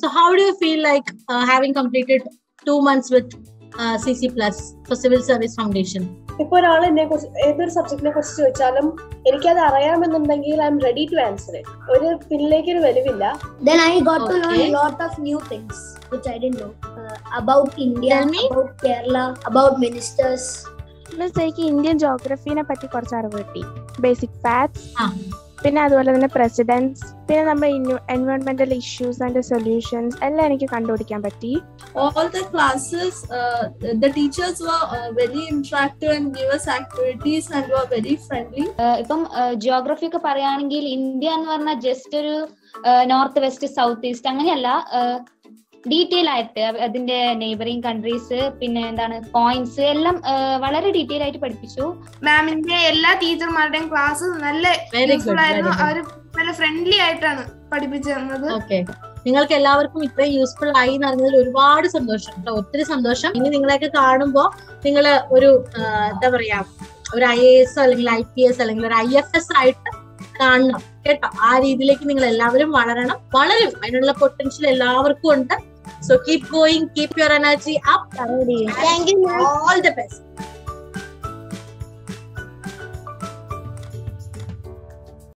So how do you feel like uh, having completed two months with uh, CC Plus for Civil Service Foundation? ഇപ്പൊ ഒരാൾ എന്നെ കുറിച്ച് ഏതൊരു സബ്ജക്റ്റിനെ കുറിച്ച് ചോദിച്ചാലും എനിക്കത് അറിയാമെന്നുണ്ടെങ്കിൽ I'm ready to answer it ഒരു പിന്നിലേക്ക് ഒരു വലിവില്ല Then I got to learn Okay. a lot of new things which I didn't know uh, about India, Tell me. about Kerala, about ministers. Means എനിക്ക് Indian ജോഗ്രഫീനെ പറ്റി കുറച്ച് അറിവ് കിട്ടി ബേസിക് ഫാക്ട്സ് ആ. പിന്നെ അതുപോലെ തന്നെ പ്രസിഡൻസ് പിന്നെ നമ്മുടെ എൻവയോൺമെന്റൽ ഇഷ്യൂസ് ആൻഡ് സൊല്യൂഷൻസ് എല്ലാം എനിക്ക് കണ്ടുപിടിക്കാൻ പറ്റി all the classes uh, the teachers were uh, very interactive and gave us activities and were very friendly ഇപ്പം ജിയോഗ്രഫി ഒക്കെ പറയുകയാണെങ്കിൽ ഇന്ത്യ എന്ന് പറഞ്ഞാൽ ജസ്റ്റ് ഒരു നോർത്ത് വെസ്റ്റ് സൗത്ത് ഈസ്റ്റ് അങ്ങനെയല്ല ഡീറ്റെയിൽ ആയിട്ട് അ- അതിന്റെ നെയ്ബറിംഗ് കൺട്രീസ് പിന്നെ എന്താണ് പോയിന്റ്സ് എല്ലാം ആ, വളരെ ഡീറ്റെയിൽ ആയിട്ട് പഠിപ്പിച്ചു മാമിന്റെ എല്ലാ ടീച്ചർമാരുടെയും ക്ലാസ് നല്ല Very good, യൂസ്ഫുൾ ആയിരുന്നു very good. അവർ നല്ല ഫ്രണ്ട്ലി ആയിട്ടാണ് പഠിപ്പിച്ചു തന്നത് ഓക്കെ നിങ്ങൾക്ക് എല്ലാവർക്കും ഇത്രയും യൂസ്ഫുൾ ആയി എന്ന് അറിഞ്ഞതിൽ ഒരുപാട് സന്തോഷം കേട്ടോ ഒത്തിരി സന്തോഷം ഇനി നിങ്ങളെയൊക്കെ കാണുമ്പോ നിങ്ങൾ ഒരു ആ, എന്താ പറയാ ഒരു ഐ എ എസ് അല്ലെങ്കിൽ ഐ പി എസ് അല്ലെങ്കിൽ ഒരു ഐ എഫ് എസ് ആയിട്ട് കാണണം കേട്ടോ ആ രീതിയിലേക്ക് നിങ്ങൾ എല്ലാവരും വളരണം വളരും അതിനുള്ള പൊട്ടൻഷ്യൽ എല്ലാവർക്കും ഉണ്ട് so keep going keep your energy up Thank you, ma'am. All the best